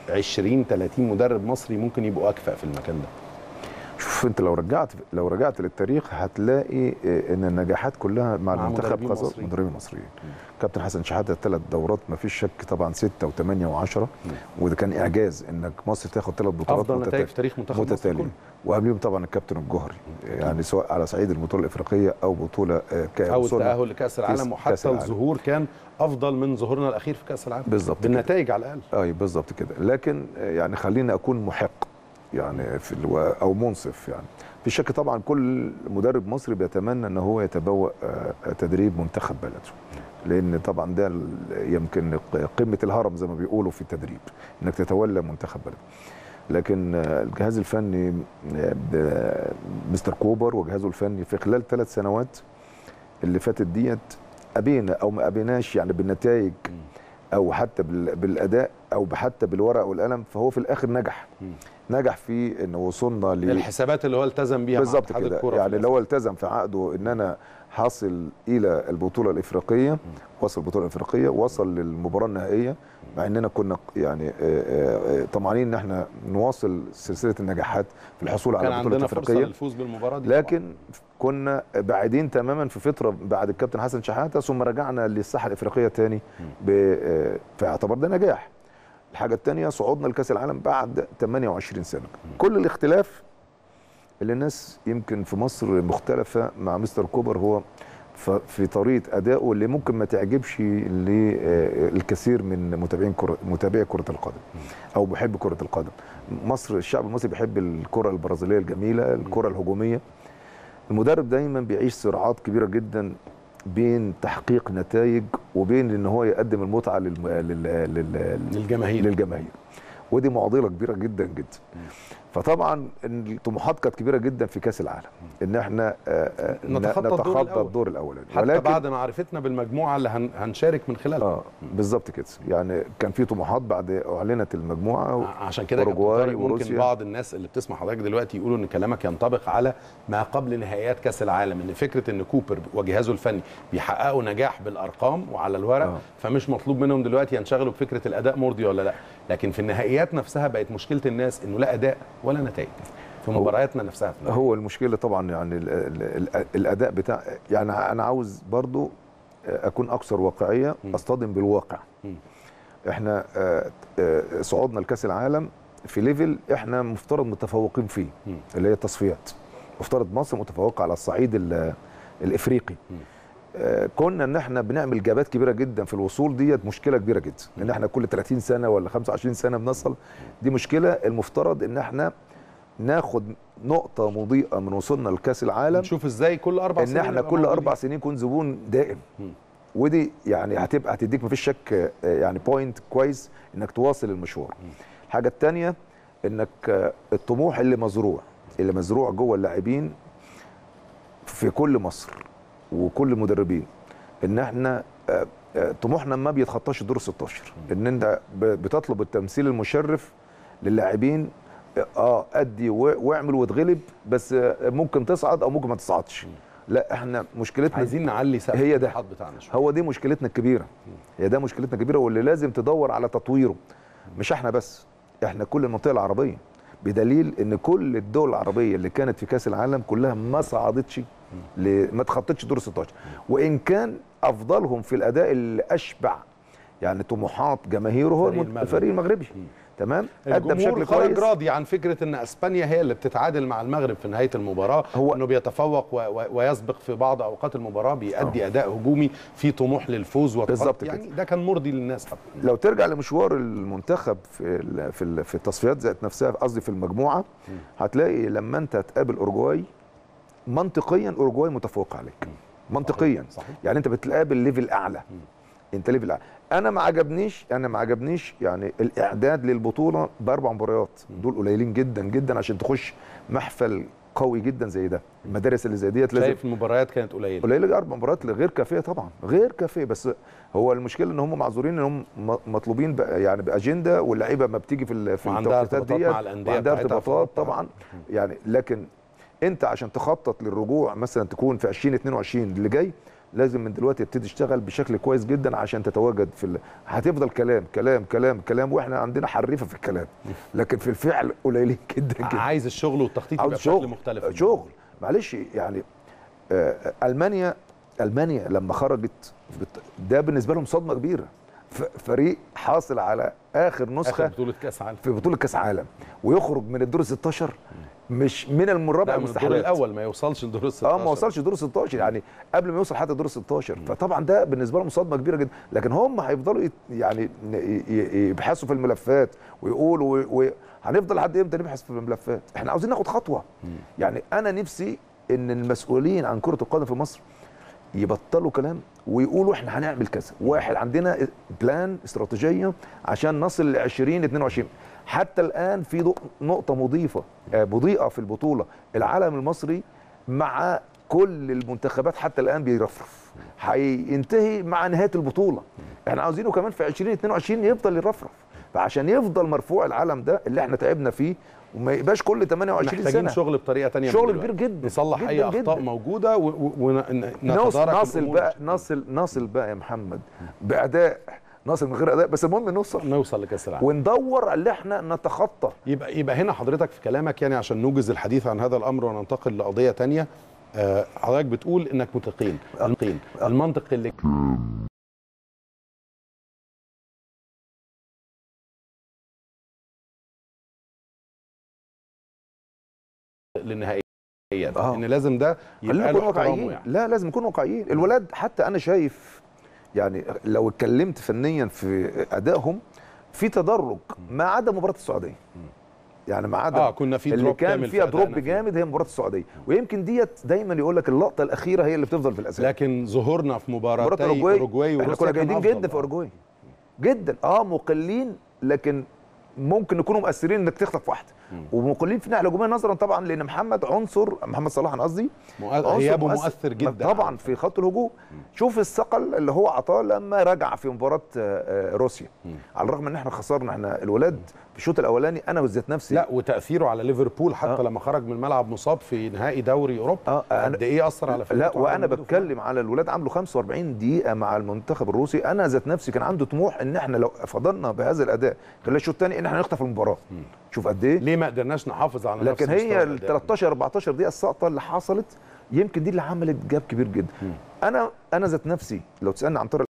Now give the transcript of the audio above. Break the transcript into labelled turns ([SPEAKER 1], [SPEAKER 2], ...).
[SPEAKER 1] 20 30 مدرب مصري ممكن يبقوا اكفأ في المكان ده
[SPEAKER 2] شوف انت لو رجعت لو رجعت للتاريخ هتلاقي آه، ان النجاحات كلها مع,
[SPEAKER 1] مع
[SPEAKER 2] المنتخب
[SPEAKER 1] مدربين
[SPEAKER 2] خاصه
[SPEAKER 1] مصريين.
[SPEAKER 2] مدربين مصريين كابتن حسن شحاته ثلاث دورات ما فيش شك طبعا ستة وثمانية وعشرة وده كان اعجاز انك مصر تاخد ثلاث بطولات
[SPEAKER 1] افضل نتائج
[SPEAKER 2] متتالية
[SPEAKER 1] في تاريخ منتخب مصر
[SPEAKER 2] متتالية
[SPEAKER 1] كله
[SPEAKER 2] وقبلهم طبعا الكابتن الجوهري يعني سواء على صعيد البطوله الافريقيه او بطوله آه، ك-
[SPEAKER 1] او
[SPEAKER 2] وصولنا-
[SPEAKER 1] التاهل لكاس العالم
[SPEAKER 2] كاس
[SPEAKER 1] وحتى
[SPEAKER 2] العالم.
[SPEAKER 1] الظهور كان افضل من ظهورنا الاخير في كاس العالم
[SPEAKER 2] بالظبط كده.
[SPEAKER 1] بالنتائج على الاقل
[SPEAKER 2] اي بالظبط كده لكن آه، يعني خليني اكون محق يعني في الو... او منصف يعني في شك طبعا كل مدرب مصري بيتمنى ان هو يتبوأ آه، تدريب منتخب بلده لان طبعا ده ال- يمكن قمه الهرم زي ما بيقولوا في التدريب انك تتولى منتخب بلدك لكن آه، الجهاز الفني آه، ب- مستر كوبر وجهازه الفني في خلال ثلاث سنوات اللي فاتت ديت ابينا او ما ابيناش يعني بالنتائج او حتى بال- بالاداء او حتى بالورقه والقلم فهو في الاخر نجح نجح في ان وصلنا ل
[SPEAKER 1] الحسابات اللي هو التزم بيها مع
[SPEAKER 2] بالظبط
[SPEAKER 1] اتحاد
[SPEAKER 2] كده
[SPEAKER 1] الكرة في
[SPEAKER 2] يعني
[SPEAKER 1] الأساس.
[SPEAKER 2] لو التزم في عقده ان انا حاصل الى البطوله الافريقيه وصل البطوله الافريقيه وصل للمباراه النهائيه مع اننا كنا يعني آه، آه، آه، طمعانين ان احنا نواصل سلسله النجاحات في الحصول على
[SPEAKER 1] كان
[SPEAKER 2] البطوله
[SPEAKER 1] عندنا فرصه
[SPEAKER 2] الافريقيه
[SPEAKER 1] للفوز بالمباراه دي
[SPEAKER 2] لكن كنا بعيدين تماما في فتره بعد الكابتن حسن شحاته ثم رجعنا للساحه الافريقيه تاني ب- آه، فاعتبر ده نجاح الحاجه الثانيه صعودنا لكاس العالم بعد 28 سنه كل الاختلاف اللي الناس يمكن في مصر مختلفه مع مستر كوبر هو ف- في طريقه ادائه اللي ممكن ما تعجبش للكثير من متابعين كرة متابعي كره القدم او محب كره القدم مصر الشعب المصري بيحب الكره البرازيليه الجميله الكره الهجوميه المدرب دايما بيعيش صراعات كبيره جدا بين تحقيق نتائج وبين ان هو يقدم المتعه للم... لل... لل...
[SPEAKER 1] للجماهير
[SPEAKER 2] للجماهير ودي معضله كبيره جدا جدا فطبعا الطموحات كانت كبيره جدا في كاس العالم ان احنا آه، آه،
[SPEAKER 1] نتخطى الدور
[SPEAKER 2] نتخطى
[SPEAKER 1] الأول.
[SPEAKER 2] الدور الاولاني
[SPEAKER 1] حتى بعد معرفتنا بالمجموعه اللي هن... هنشارك من خلالها
[SPEAKER 2] اه بالظبط كده يعني كان في طموحات بعد اعلنت المجموعه و...
[SPEAKER 1] عشان كده يا كابتن
[SPEAKER 2] أوروجواي
[SPEAKER 1] طارق ممكن
[SPEAKER 2] وروسيا.
[SPEAKER 1] بعض الناس اللي بتسمع حضرتك دلوقتي يقولوا ان كلامك ينطبق على ما قبل نهائيات كاس العالم ان فكره ان كوبر وجهازه الفني بيحققوا نجاح بالارقام وعلى الورق
[SPEAKER 2] آه.
[SPEAKER 1] فمش مطلوب منهم دلوقتي ينشغلوا بفكره الاداء مرضي ولا لا لكن في النهائيات نفسها بقت مشكله الناس انه لا اداء ولا نتائج في
[SPEAKER 2] هو-
[SPEAKER 1] مبارياتنا نفسها في النهائي.
[SPEAKER 2] هو المشكله طبعا يعني ال ال ال الاداء بتاع يعني انا عاوز برضو اكون اكثر واقعيه
[SPEAKER 1] م.
[SPEAKER 2] اصطدم بالواقع
[SPEAKER 1] م.
[SPEAKER 2] احنا آه، آه، صعودنا لكاس العالم في ليفل احنا مفترض متفوقين فيه
[SPEAKER 1] م.
[SPEAKER 2] اللي هي التصفيات مفترض مصر متفوقه على الصعيد ال- الافريقي
[SPEAKER 1] م.
[SPEAKER 2] آه، كنا ان احنا بنعمل جابات كبيره جدا في الوصول ديت مشكله كبيره جدا ان احنا كل 30 سنه ولا 25 سنه بنصل دي مشكله المفترض ان احنا ناخد نقطه مضيئه من وصولنا لكاس العالم
[SPEAKER 1] نشوف ازاي كل اربع
[SPEAKER 2] ان
[SPEAKER 1] سنين
[SPEAKER 2] احنا
[SPEAKER 1] نبقى
[SPEAKER 2] كل
[SPEAKER 1] موجودين.
[SPEAKER 2] اربع سنين نكون زبون دائم
[SPEAKER 1] مم.
[SPEAKER 2] ودي يعني هتبقى هتديك مفيش شك آه، يعني بوينت كويس انك تواصل المشوار الحاجه الثانيه انك آه، الطموح اللي مزروع اللي مزروع جوه اللاعبين في كل مصر وكل المدربين ان احنا آه، آه، طموحنا ما بيتخطاش الدور 16 ان انت ب- بتطلب التمثيل المشرف للاعبين اه ادي و- واعمل واتغلب بس آه، ممكن تصعد او ممكن ما تصعدش لا احنا مشكلتنا
[SPEAKER 1] عايزين نعلي سقف
[SPEAKER 2] هي ده.
[SPEAKER 1] الطموحات بتاعنا شويه
[SPEAKER 2] هو دي مشكلتنا الكبيره هي ده مشكلتنا الكبيره واللي لازم تدور على تطويره مش احنا بس احنا كل المنطقه العربيه بدليل ان كل الدول العربيه اللي كانت في كاس العالم كلها ما صعدتش ل- ما تخطتش دور 16 وان كان افضلهم في الاداء اللي اشبع يعني طموحات جماهيره هو
[SPEAKER 1] الفريق
[SPEAKER 2] المنت-
[SPEAKER 1] المغربي.
[SPEAKER 2] الفريق المغربي تمام ادى
[SPEAKER 1] الجمهور
[SPEAKER 2] بشكل
[SPEAKER 1] خرج
[SPEAKER 2] كويس
[SPEAKER 1] راضي عن فكره ان اسبانيا هي اللي بتتعادل مع المغرب في نهايه المباراه
[SPEAKER 2] هو-
[SPEAKER 1] هو انه بيتفوق و... و... ويسبق في بعض اوقات المباراه بيأدي اداء هجومي في طموح للفوز والتقدم.
[SPEAKER 2] بالظبط
[SPEAKER 1] يعني
[SPEAKER 2] كده.
[SPEAKER 1] ده كان مرضي للناس طبعا
[SPEAKER 2] لو ترجع لمشوار المنتخب في ال- في ال- في التصفيات ذات نفسها قصدي في المجموعه هتلاقي لما انت تقابل اورجواي منطقيا اورجواي متفوق عليك منطقيا
[SPEAKER 1] صحيح.
[SPEAKER 2] يعني انت بتقابل ليفل اعلى انت ليفل اعلى انا ما عجبنيش انا ما عجبنيش يعني الاعداد للبطوله باربع مباريات دول قليلين جدا جدا عشان تخش محفل قوي جدا زي ده المدارس اللي زي ديت لازم
[SPEAKER 1] شايف المباريات كانت قليله
[SPEAKER 2] قليله اربع مباريات غير كافيه طبعا غير كافيه بس هو المشكله ان هم معذورين ان هم م- مطلوبين بقى يعني باجنده واللعيبه ما بتيجي في ال- في
[SPEAKER 1] وعندها
[SPEAKER 2] التوقيتات
[SPEAKER 1] ارتباطات
[SPEAKER 2] ديت
[SPEAKER 1] مع الأندية
[SPEAKER 2] وعندها
[SPEAKER 1] بتاعتها في
[SPEAKER 2] ارتباطات
[SPEAKER 1] أوروبا.
[SPEAKER 2] طبعا يعني لكن انت عشان تخطط للرجوع مثلا تكون في 2022 اللي جاي لازم من دلوقتي تبتدي تشتغل بشكل كويس جدا عشان تتواجد في ال... هتفضل كلام كلام كلام كلام واحنا عندنا حريفه في الكلام لكن في الفعل قليلين جدا جدا
[SPEAKER 1] عايز الشغل والتخطيط
[SPEAKER 2] عاوز
[SPEAKER 1] يبقى بشكل
[SPEAKER 2] شغل
[SPEAKER 1] مختلف
[SPEAKER 2] شغل معلش يعني آه، المانيا المانيا لما خرجت بت- ده بالنسبه لهم صدمه كبيره ف- فريق حاصل على اخر نسخه
[SPEAKER 1] اخر بطوله كاس عالم
[SPEAKER 2] في بطوله كاس عالم ويخرج من الدور 16 مش من المربع
[SPEAKER 1] لا من الدور
[SPEAKER 2] المستحيلات
[SPEAKER 1] الاول ما يوصلش لدور ال 16
[SPEAKER 2] اه ما وصلش دور 16 يعني قبل ما يوصل حتى دور 16 فطبعا ده بالنسبه لهم صدمه كبيره جدا لكن هم هيفضلوا يت- يعني ي- ي- يبحثوا في الملفات ويقولوا و- و- هنفضل لحد امتى نبحث في الملفات احنا عاوزين ناخد خطوه يعني انا نفسي ان المسؤولين عن كره القدم في مصر يبطلوا كلام ويقولوا احنا هنعمل كذا واحد عندنا بلان استراتيجيه عشان نصل ل 20 22 حتى الان في ضوء- نقطه مضيفه آه، مضيئه في البطوله العالم المصري مع كل المنتخبات حتى الان بيرفرف هينتهي مع نهايه البطوله احنا عاوزينه كمان في 2022 يفضل يرفرف فعشان يفضل مرفوع العالم ده اللي احنا تعبنا فيه وما يبقاش كل 28
[SPEAKER 1] محتاجين
[SPEAKER 2] سنه
[SPEAKER 1] شغل بطريقه تانية من
[SPEAKER 2] شغل
[SPEAKER 1] دلوقتي.
[SPEAKER 2] كبير جدا
[SPEAKER 1] نصلح
[SPEAKER 2] جدا
[SPEAKER 1] اي اخطاء
[SPEAKER 2] جدا.
[SPEAKER 1] موجوده
[SPEAKER 2] نوصل
[SPEAKER 1] ونتدارك
[SPEAKER 2] نصل بقى نصل نصل بقى يا محمد باداء نصل من غير اداء بس المهم نوصل
[SPEAKER 1] نوصل لكاس العالم
[SPEAKER 2] وندور اللي احنا نتخطى
[SPEAKER 1] يبقى يبقى هنا حضرتك في كلامك يعني عشان نوجز الحديث عن هذا الامر وننتقل لقضيه تانية آه، حضرتك بتقول انك متقين المنطقين المنطق اللي للنهائيات
[SPEAKER 2] آه.
[SPEAKER 1] ان لازم ده
[SPEAKER 2] خلينا
[SPEAKER 1] يبقى
[SPEAKER 2] نكون
[SPEAKER 1] له احترامه
[SPEAKER 2] واقعيين
[SPEAKER 1] يعني
[SPEAKER 2] لا لازم نكون واقعيين الولاد حتى انا شايف يعني لو اتكلمت فنيا في ادائهم في تدرج ما عدا مباراه السعوديه يعني ما عدا
[SPEAKER 1] اه كنا في
[SPEAKER 2] اللي
[SPEAKER 1] دروب
[SPEAKER 2] كان
[SPEAKER 1] كامل
[SPEAKER 2] فيها
[SPEAKER 1] في
[SPEAKER 2] دروب
[SPEAKER 1] أدائنا فيه.
[SPEAKER 2] جامد هي مباراه السعوديه ويمكن ديت دايما يقول لك اللقطه الاخيره هي اللي بتفضل في الاساس
[SPEAKER 1] لكن ظهورنا في
[SPEAKER 2] مباراه
[SPEAKER 1] مباراتي
[SPEAKER 2] اوروجواي
[SPEAKER 1] اوروجواي
[SPEAKER 2] احنا
[SPEAKER 1] وروسيا
[SPEAKER 2] كنا
[SPEAKER 1] كان
[SPEAKER 2] جيدين
[SPEAKER 1] أفضل
[SPEAKER 2] جدا في
[SPEAKER 1] آه.
[SPEAKER 2] اوروجواي جدا اه مقلين لكن ممكن نكونوا مؤثرين انك تخطف واحده ومقلين في الناحيه الهجوميه نظرا طبعا لان محمد عنصر محمد صلاح انا قصدي
[SPEAKER 1] مؤ-
[SPEAKER 2] عنصر
[SPEAKER 1] غيابه مؤثر جدا
[SPEAKER 2] طبعا في خط الهجوم شوف الثقل اللي هو عطاه لما رجع في مباراه آه، آه، روسيا على الرغم ان احنا خسرنا احنا الولاد في الشوط الاولاني انا بالذات نفسي
[SPEAKER 1] لا وتاثيره على ليفربول حتى
[SPEAKER 2] آه.
[SPEAKER 1] لما خرج من الملعب مصاب في نهائي دوري اوروبا
[SPEAKER 2] آه، أنا-
[SPEAKER 1] قد ايه اثر على فرقته
[SPEAKER 2] لا
[SPEAKER 1] وعلى
[SPEAKER 2] وانا
[SPEAKER 1] وجوده في
[SPEAKER 2] بتكلم على الولاد عملوا 45 دقيقه مع المنتخب الروسي انا ذات نفسي كان عنده طموح ان احنا لو فضلنا بهذا الاداء خلال الشوط الثاني ان احنا نخطف المباراه شوف قد ايه
[SPEAKER 1] ليه ما قدرناش نحافظ على
[SPEAKER 2] لكن
[SPEAKER 1] نفس
[SPEAKER 2] هي
[SPEAKER 1] مستوى
[SPEAKER 2] ال
[SPEAKER 1] الأداء؟
[SPEAKER 2] 13 14 دقيقه السقطه اللي حصلت يمكن دي اللي عملت جاب كبير جدا انا انا ذات نفسي لو تسالني عن طارق